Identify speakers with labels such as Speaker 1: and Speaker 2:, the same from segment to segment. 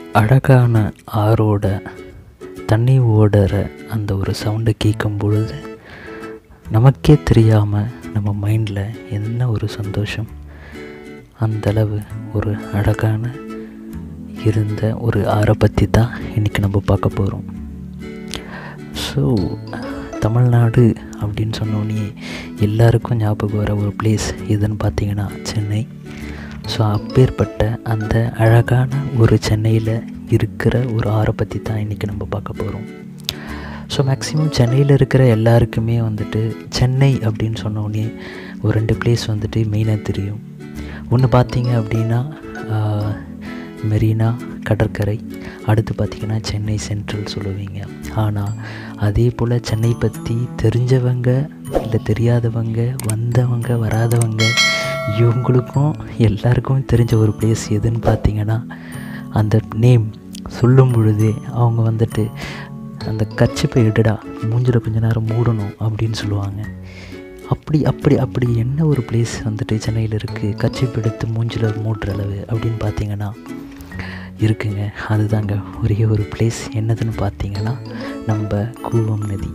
Speaker 1: அழகான ஆறோட தண்ணி ஓடுற அந்த ஒரு சவுண்டை கேட்கும் பொழுது நமக்கே தெரியாமல் நம்ம மைண்டில் என்ன ஒரு சந்தோஷம் அந்தளவு ஒரு அழகான இருந்த ஒரு ஆறை பற்றி தான் இன்றைக்கி நம்ம பார்க்க போகிறோம் ஸோ தமிழ்நாடு அப்படின்னு சொன்னோடனே எல்லாருக்கும் ஞாபகம் வர ஒரு பிளேஸ் எதுன்னு பார்த்தீங்கன்னா சென்னை ஸோ அப்பேற்பட்ட அந்த அழகான ஒரு சென்னையில் இருக்கிற ஒரு ஆறை பற்றி தான் இன்றைக்கி நம்ம பார்க்க போகிறோம் ஸோ மேக்ஸிமம் சென்னையில் இருக்கிற எல்லாருக்குமே வந்துட்டு சென்னை அப்படின்னு சொன்னோடனே ஒரு ரெண்டு பிளேஸ் வந்துட்டு மெயினாக தெரியும் ஒன்று பார்த்தீங்க அப்படின்னா மெரினா கடற்கரை அடுத்து பார்த்திங்கன்னா சென்னை சென்ட்ரல் சொல்லுவீங்க ஆனால் அதே போல் சென்னை பற்றி தெரிஞ்சவங்க இல்லை தெரியாதவங்க வந்தவங்க வராதவங்க இவங்களுக்கும் எல்லாருக்கும் தெரிஞ்ச ஒரு பிளேஸ் எதுன்னு பார்த்தீங்கன்னா அந்த நேம் சொல்லும் பொழுதே அவங்க வந்துட்டு அந்த கச்சிப்பை எடுடா மூஞ்சில் கொஞ்ச நேரம் மூடணும் அப்படின்னு சொல்லுவாங்க அப்படி அப்படி அப்படி என்ன ஒரு பிளேஸ் வந்துட்டு சென்னையில் இருக்குது கச்சிப்பு எடுத்து மூஞ்சில் மூடுற அளவு அப்படின்னு பார்த்தீங்கன்னா இருக்குங்க அதுதாங்க ஒரே ஒரு பிளேஸ் என்னதுன்னு பார்த்தீங்கன்னா நம்ம கூவம் நதி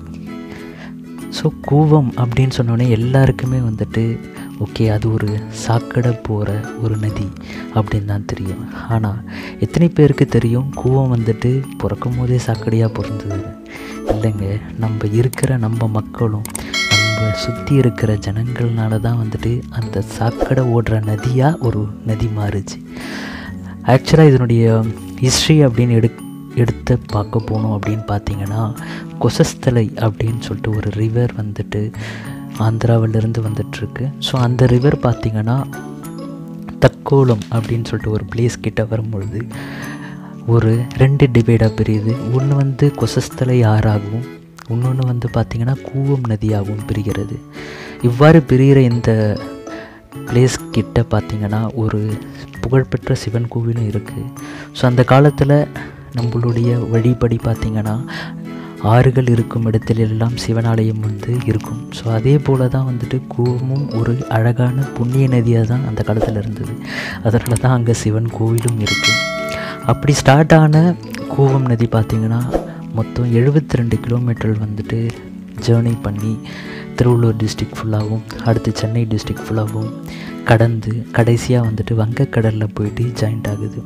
Speaker 1: ஸோ கூவம் அப்படின்னு சொன்னோடனே எல்லாருக்குமே வந்துட்டு ஓகே அது ஒரு சாக்கடை போகிற ஒரு நதி அப்படின்னு தான் தெரியும் ஆனால் எத்தனை பேருக்கு தெரியும் கூவம் வந்துட்டு பிறக்கும் போதே சாக்கடையாக பிறந்தது இல்லைங்க நம்ம இருக்கிற நம்ம மக்களும் நம்ம சுற்றி இருக்கிற ஜனங்கள்னால தான் வந்துட்டு அந்த சாக்கடை ஓடுற நதியாக ஒரு நதி மாறுச்சு ஆக்சுவலாக இதனுடைய ஹிஸ்ட்ரி அப்படின்னு எடு எடுத்து பார்க்க போனோம் அப்படின்னு பார்த்தீங்கன்னா கொசஸ்தலை அப்படின்னு சொல்லிட்டு ஒரு ரிவர் வந்துட்டு ஆந்திராவிலேருந்து வந்துட்டுருக்கு ஸோ அந்த ரிவர் பார்த்திங்கன்னா தக்கோலம் அப்படின்னு சொல்லிட்டு ஒரு பிளேஸ் கிட்ட வரும்பொழுது ஒரு ரெண்டு டிவைடாக பிரியுது ஒன்று வந்து கொசஸ்தலை ஆறாகவும் இன்னொன்று வந்து பார்த்திங்கன்னா கூவம் நதியாகவும் பிரிகிறது இவ்வாறு பிரிகிற இந்த பிளேஸ் கிட்ட பார்த்திங்கன்னா ஒரு புகழ்பெற்ற சிவன் கோவிலும் இருக்குது ஸோ அந்த காலத்தில் நம்மளுடைய வழிபடி பார்த்திங்கன்னா ஆறுகள் இருக்கும் இடத்திலெல்லாம் சிவனாலயம் வந்து இருக்கும் ஸோ அதே போல் தான் வந்துட்டு கூவமும் ஒரு அழகான புண்ணிய நதியாக தான் அந்த காலத்தில் இருந்தது அதனால தான் அங்கே சிவன் கோவிலும் இருக்குது அப்படி ஸ்டார்ட் ஆன கூவம் நதி பார்த்திங்கன்னா மொத்தம் எழுபத்தி ரெண்டு கிலோமீட்டர் வந்துட்டு ஜேர்னி பண்ணி திருவள்ளூர் டிஸ்ட்ரிக் ஃபுல்லாகவும் அடுத்து சென்னை டிஸ்ட்ரிக் ஃபுல்லாகவும் கடந்து கடைசியாக வந்துட்டு வங்கக்கடலில் போயிட்டு ஜாயிண்ட் ஆகுது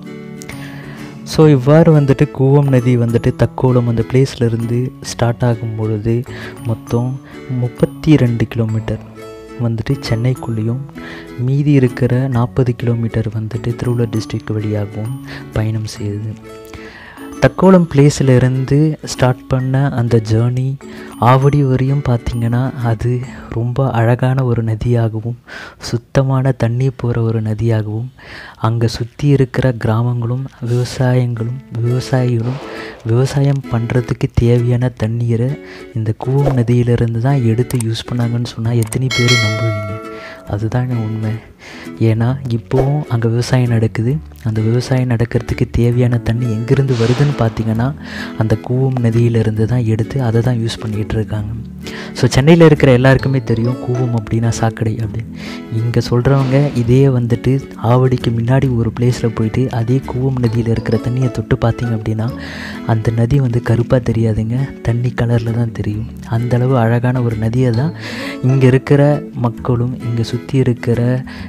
Speaker 1: ஸோ இவ்வாறு வந்துட்டு கூவம் நதி வந்துட்டு தக்கோலம் அந்த பிளேஸ்லேருந்து ஸ்டார்ட் ஆகும் பொழுது மொத்தம் முப்பத்தி ரெண்டு கிலோமீட்டர் வந்துட்டு சென்னைக்குள்ளேயும் மீதி இருக்கிற நாற்பது கிலோமீட்டர் வந்துட்டு திருவள்ளூர் டிஸ்ட்ரிக்ட் வழியாகவும் பயணம் செய்யுது தக்கோலம் பிளேஸில் இருந்து ஸ்டார்ட் பண்ண அந்த ஜேர்னி ஆவடி வரையும் பார்த்திங்கன்னா அது ரொம்ப அழகான ஒரு நதியாகவும் சுத்தமான தண்ணி போகிற ஒரு நதியாகவும் அங்கே சுற்றி இருக்கிற கிராமங்களும் விவசாயங்களும் விவசாயிகளும் விவசாயம் பண்ணுறதுக்கு தேவையான தண்ணீரை இந்த கூவம் நதியிலிருந்து தான் எடுத்து யூஸ் பண்ணாங்கன்னு சொன்னால் எத்தனை பேர் நம்புவீங்க அதுதாங்க உண்மை ஏன்னா இப்போவும் அங்கே விவசாயம் நடக்குது அந்த விவசாயம் நடக்கிறதுக்கு தேவையான தண்ணி எங்கேருந்து வருதுன்னு பார்த்தீங்கன்னா அந்த கூவம் நதியிலிருந்து தான் எடுத்து அதை தான் யூஸ் பண்ணிகிட்டு இருக்காங்க ஸோ சென்னையில் இருக்கிற எல்லாருக்குமே தெரியும் கூவம் அப்படின்னா சாக்கடை அப்படின்னு இங்கே சொல்கிறவங்க இதே வந்துட்டு ஆவடிக்கு முன்னாடி ஒரு பிளேஸில் போயிட்டு அதே கூவம் நதியில் இருக்கிற தண்ணியை தொட்டு பார்த்தீங்க அப்படின்னா அந்த நதி வந்து கருப்பாக தெரியாதுங்க தண்ணி கலரில் தான் தெரியும் அந்தளவு அழகான ஒரு நதியை தான் இங்கே இருக்கிற மக்களும் இங்கே சுற்றி இருக்கிற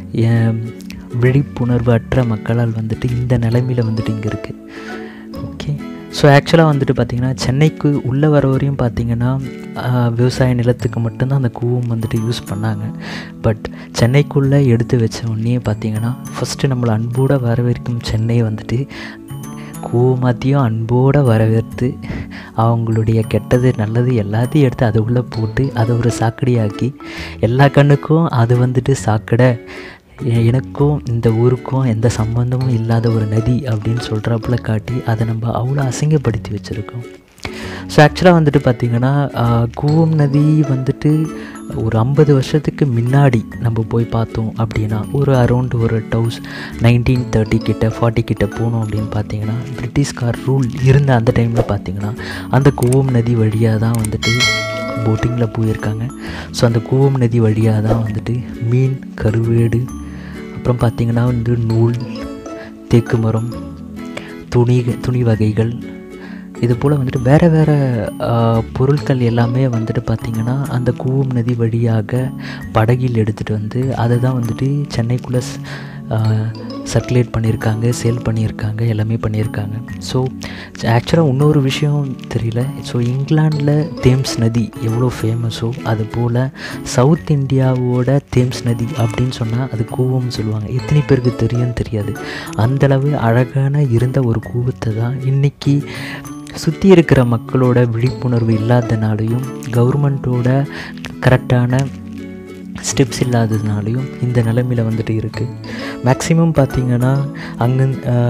Speaker 1: விழிப்புணர்வு அற்ற மக்களால் வந்துட்டு இந்த நிலைமையில் வந்துட்டு இங்கே இருக்குது ஓகே ஸோ ஆக்சுவலாக வந்துட்டு பார்த்திங்கன்னா சென்னைக்கு உள்ளே வர வரையும் பார்த்திங்கன்னா விவசாய நிலத்துக்கு மட்டும்தான் அந்த கூவம் வந்துட்டு யூஸ் பண்ணாங்க பட் சென்னைக்குள்ளே எடுத்து வச்ச உடனே பார்த்திங்கன்னா ஃபஸ்ட்டு நம்மளை அன்போடு வரவேற்கும் சென்னை வந்துட்டு கூவமாத்தையும் அன்போடு வரவேற்று அவங்களுடைய கெட்டது நல்லது எல்லாத்தையும் எடுத்து அது உள்ளே போட்டு அதை ஒரு சாக்கடையாக்கி எல்லா கண்ணுக்கும் அது வந்துட்டு சாக்கடை எனக்கும் இந்த ஊருக்கும் எந்த சம்பந்தமும் இல்லாத ஒரு நதி அப்படின்னு சொல்கிறாப்புல காட்டி அதை நம்ம அவ்வளோ அசிங்கப்படுத்தி வச்சுருக்கோம் ஸோ ஆக்சுவலாக வந்துட்டு பார்த்திங்கன்னா கூவம் நதி வந்துட்டு ஒரு ஐம்பது வருஷத்துக்கு முன்னாடி நம்ம போய் பார்த்தோம் அப்படின்னா ஒரு அரௌண்ட் ஒரு டவுஸ் நைன்டீன் தேர்ட்டி கிட்ட ஃபார்ட்டி கிட்ட போனோம் அப்படின்னு பார்த்தீங்கன்னா பிரிட்டிஷ்கார் ரூல் இருந்த அந்த டைமில் பார்த்தீங்கன்னா அந்த கூவம் நதி வழியாக தான் வந்துட்டு போட்டிங்கில் போயிருக்காங்க ஸோ அந்த கூவம் நதி வழியாக தான் வந்துட்டு மீன் கருவேடு அப்புறம் பார்த்திங்கன்னா வந்து நூல் தேக்கு மரம் துணி துணி வகைகள் இது போல் வந்துட்டு வேறு வேறு பொருட்கள் எல்லாமே வந்துட்டு பார்த்திங்கன்னா அந்த கூவம் நதி வழியாக படகில் எடுத்துகிட்டு வந்து அதை தான் வந்துட்டு சென்னைக்குள்ளே சர்க்குலேட் பண்ணியிருக்காங்க சேல் பண்ணியிருக்காங்க எல்லாமே பண்ணியிருக்காங்க ஸோ ஆக்சுவலாக இன்னொரு விஷயம் தெரியல ஸோ இங்கிலாண்டில் தேம்ஸ் நதி எவ்வளோ ஃபேமஸோ அது போல் சவுத் இந்தியாவோட தேம்ஸ் நதி அப்படின்னு சொன்னால் அது கூவம்னு சொல்லுவாங்க எத்தனை பேருக்கு தெரியும்னு தெரியாது அந்தளவு அழகான இருந்த ஒரு கூவத்தை தான் இன்றைக்கி சுற்றி இருக்கிற மக்களோட விழிப்புணர்வு இல்லாதனாலையும் கவர்மெண்ட்டோட கரெக்டான ஸ்டெப்ஸ் இல்லாததுனாலையும் இந்த நிலைமையில் வந்துட்டு இருக்குது மேக்ஸிமம் பார்த்திங்கன்னா அங்கே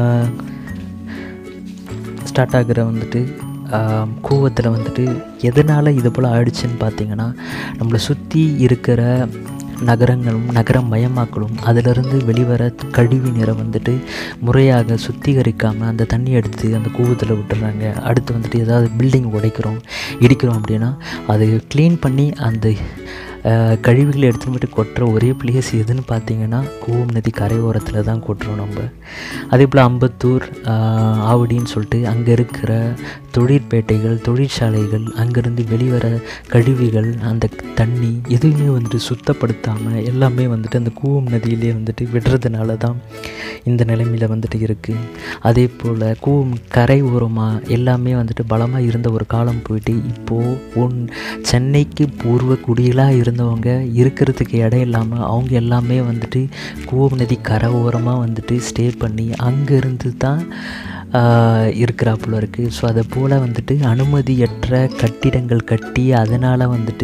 Speaker 1: ஸ்டார்ட் ஆகிற வந்துட்டு கூவத்தில் வந்துட்டு எதனால் இது போல் ஆயிடுச்சுன்னு பார்த்தீங்கன்னா நம்மளை சுற்றி இருக்கிற நகரங்களும் நகரம் மயமாக்கலும் அதிலிருந்து வெளிவர கழிவு நீரை வந்துட்டு முறையாக சுத்திகரிக்காமல் அந்த தண்ணி எடுத்து அந்த கூவத்தில் விட்டுறாங்க அடுத்து வந்துட்டு ஏதாவது பில்டிங் உடைக்கிறோம் இடிக்கிறோம் அப்படின்னா அதை க்ளீன் பண்ணி அந்த கழிவுகளை எடுத்துகிட்டு போய்ட்டு கொட்டுற ஒரே பிளேஸ் எதுன்னு பார்த்தீங்கன்னா கூவம் நதி கரையோரத்தில் தான் கொட்டுறோம் நம்ம அதே போல் அம்பத்தூர் ஆவடின்னு சொல்லிட்டு அங்கே இருக்கிற தொழிற்பேட்டைகள் தொழிற்சாலைகள் அங்கேருந்து வெளிவர கழிவுகள் அந்த தண்ணி எதுவுமே வந்துட்டு சுத்தப்படுத்தாமல் எல்லாமே வந்துட்டு அந்த கூவம் நதியிலே வந்துட்டு விடுறதுனால தான் இந்த நிலைமையில் வந்துட்டு இருக்குது அதே போல் கூவம் கரை ஓரமாக எல்லாமே வந்துட்டு பலமாக இருந்த ஒரு காலம் போயிட்டு இப்போது ஒன் சென்னைக்கு பூர்வ குடிகளாக இருந்தவங்க இருக்கிறதுக்கு இடம் இல்லாமல் அவங்க எல்லாமே வந்துட்டு கூவம் நதி கரை ஓரமாக வந்துட்டு ஸ்டே பண்ணி அங்கேருந்து தான் இருக்கிறாப்புல இருக்குது ஸோ அதை போல் வந்துட்டு அனுமதியற்ற கட்டிடங்கள் கட்டி அதனால் வந்துட்டு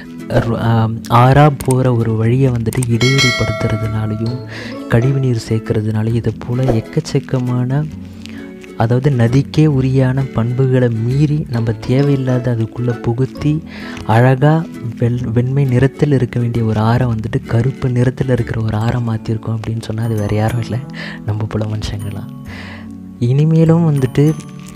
Speaker 1: ஆறாக போகிற ஒரு வழியை வந்துட்டு இடையூறுப்படுத்துறதுனாலையும் கழிவுநீர் சேர்க்கறதுனாலையும் இதை போல் எக்கச்சக்கமான அதாவது நதிக்கே உரியான பண்புகளை மீறி நம்ம தேவையில்லாத அதுக்குள்ளே புகுத்தி அழகாக வெள் வெண்மை நிறத்தில் இருக்க வேண்டிய ஒரு ஆறை வந்துட்டு கருப்பு நிறத்தில் இருக்கிற ஒரு ஆறை மாற்றிருக்கோம் அப்படின்னு சொன்னால் அது வேறு யாரும் இல்லை நம்ம போல மனுஷங்களாம் இனிமேலும் வந்துட்டு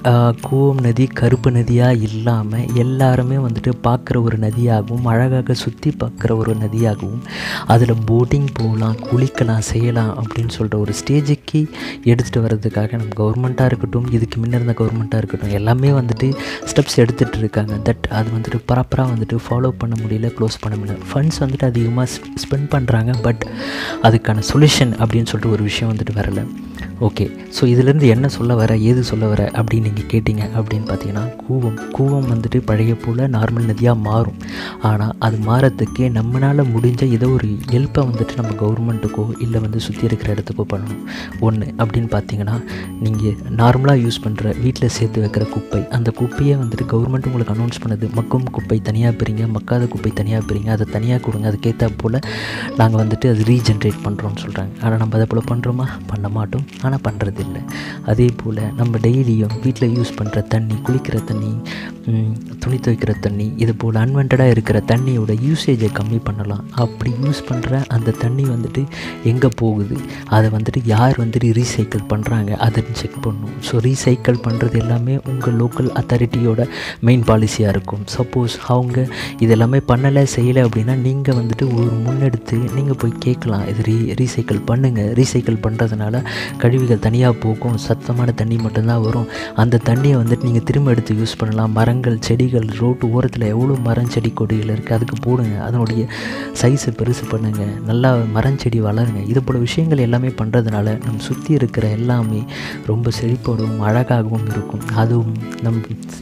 Speaker 1: கூவம் நதி கருப்பு நதியாக இல்லாமல் எல்லாருமே வந்துட்டு பார்க்குற ஒரு நதியாகவும் அழகாக சுற்றி பார்க்குற ஒரு நதியாகவும் அதில் போட்டிங் போகலாம் குளிக்கலாம் செய்யலாம் அப்படின்னு சொல்கிற ஒரு ஸ்டேஜுக்கு எடுத்துகிட்டு வர்றதுக்காக நம்ம கவர்மெண்ட்டாக இருக்கட்டும் இதுக்கு முன்ன இருந்த கவர்மெண்ட்டாக இருக்கட்டும் எல்லாமே வந்துட்டு ஸ்டெப்ஸ் எடுத்துகிட்டு இருக்காங்க தட் அது வந்துட்டு ப்ராப்பராக வந்துட்டு ஃபாலோ பண்ண முடியல க்ளோஸ் பண்ண முடியல ஃபண்ட்ஸ் வந்துட்டு அதிகமாக ஸ்பெண்ட் பண்ணுறாங்க பட் அதுக்கான சொல்யூஷன் அப்படின்னு சொல்லிட்டு ஒரு விஷயம் வந்துட்டு வரலை ஓகே ஸோ இதுலேருந்து என்ன சொல்ல வர ஏது சொல்ல வர அப்படின்னு நீங்கள் கேட்டிங்க அப்படின்னு பார்த்தீங்கன்னா கூவம் கூவம் வந்துட்டு பழைய போல் நார்மல் நதியாக மாறும் ஆனால் அது மாறத்துக்கு நம்மளால் முடிஞ்ச ஏதோ ஒரு ஹெல்ப்பை வந்துட்டு நம்ம கவர்மெண்ட்டுக்கோ இல்லை வந்து சுற்றி இருக்கிற இடத்துக்கோ பண்ணணும் ஒன்று அப்படின்னு பார்த்தீங்கன்னா நீங்கள் நார்மலாக யூஸ் பண்ணுற வீட்டில் சேர்த்து வைக்கிற குப்பை அந்த குப்பையை வந்துட்டு கவர்மெண்ட் உங்களுக்கு அனௌன்ஸ் பண்ணது மக்கும் குப்பை தனியாக பிரிங்க மக்காத குப்பை தனியாக பிரிங்க அதை தனியாக கொடுங்க அதுக்கேற்ற போல் நாங்கள் வந்துட்டு அது ரீஜென்ரேட் பண்ணுறோம்னு சொல்கிறாங்க ஆனால் நம்ம அதை போல் பண்ணுறோமா பண்ண மாட்டோம் ஆனால் பண்ணுறது இல்லை அதே போல் நம்ம டெய்லியும் வீட்டில் யூஸ் பண்ணுற தண்ணி குளிக்கிற தண்ணி துணி துவைக்கிற தண்ணி இது போல் அன்வான்டாக இருக்கிற தண்ணியோட யூசேஜை கம்மி பண்ணலாம் அப்படி யூஸ் பண்ணுற அந்த தண்ணி வந்துட்டு எங்கே போகுது அதை வந்துட்டு யார் வந்துட்டு ரீசைக்கிள் பண்ணுறாங்க அதை செக் பண்ணணும் ஸோ ரீசைக்கிள் பண்ணுறது எல்லாமே உங்கள் லோக்கல் அத்தாரிட்டியோட மெயின் பாலிசியாக இருக்கும் சப்போஸ் அவங்க இது எல்லாமே பண்ணலை செய்யலை அப்படின்னா நீங்கள் வந்துட்டு ஒரு முன்னெடுத்து நீங்கள் போய் கேட்கலாம் இது ரீ ரீசைக்கிள் பண்ணுங்கள் ரீசைக்கிள் பண்ணுறதுனால கழிவுகள் தனியாக போகும் சத்தமான தண்ணி மட்டும்தான் வரும் அந்த தண்ணியை வந்துட்டு நீங்கள் திரும்ப எடுத்து யூஸ் பண்ணலாம் மரங்கள் செடிகள் ரோட்டு ஓரத்தில் எவ்வளோ மரம் செடி கொடிகள் இருக்குது அதுக்கு போடுங்க அதனுடைய சைஸை பெருசு பண்ணுங்கள் நல்லா மரம் செடி வளருங்க இது போல் விஷயங்கள் எல்லாமே பண்ணுறதுனால நம்ம சுற்றி இருக்கிற எல்லாமே ரொம்ப செழிப்போடும் அழகாகவும் இருக்கும் அதுவும் நம்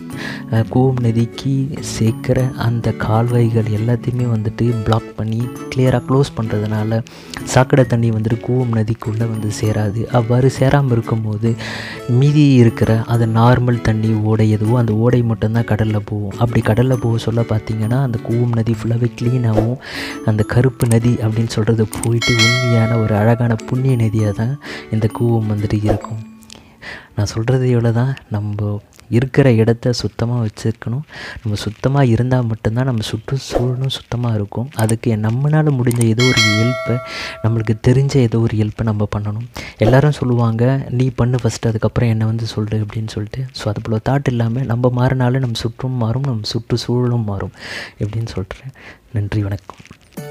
Speaker 1: கூவம் நதிக்கு சேர்க்குற அந்த கால்வாய்கள் எல்லாத்தையுமே வந்துட்டு பிளாக் பண்ணி கிளியராக க்ளோஸ் பண்ணுறதுனால சாக்கடை தண்ணி வந்துட்டு கூவம் நதிக்குள்ளே வந்து சேராது அவ்வாறு சேராமல் இருக்கும்போது மீதி இருக்கிற அது நார்மல் தண்ணி ஓடை எதுவோ அந்த ஓடை மட்டும்தான் கடலில் போகும் அப்படி கடலில் போக சொல்ல பார்த்தீங்கன்னா அந்த கூவம் நதி ஃபுல்லாகவே க்ளீனாகவும் அந்த கருப்பு நதி அப்படின்னு சொல்கிறது போயிட்டு உண்மையான ஒரு அழகான புண்ணிய நதியாக தான் இந்த கூவம் வந்துட்டு இருக்கும் நான் சொல்கிறது எவ்வளோ தான் நம்ம இருக்கிற இடத்த சுத்தமாக வச்சுருக்கணும் நம்ம சுத்தமாக இருந்தால் மட்டும்தான் நம்ம சுற்றுச்சூழலும் சுத்தமாக இருக்கும் அதுக்கு நம்மளால் முடிஞ்ச ஏதோ ஒரு ஹெல்ப்பை நம்மளுக்கு தெரிஞ்ச ஏதோ ஒரு ஹெல்ப்பை நம்ம பண்ணணும் எல்லோரும் சொல்லுவாங்க நீ பண்ணு ஃபஸ்ட்டு அதுக்கப்புறம் என்னை வந்து சொல்லு அப்படின்னு சொல்லிட்டு ஸோ அது போல் தாட் இல்லாமல் நம்ம மாறினாலும் நம்ம சுற்றும் மாறும் நம்ம சுற்றுச்சூழலும் மாறும் எப்படின்னு சொல்கிறேன் நன்றி வணக்கம்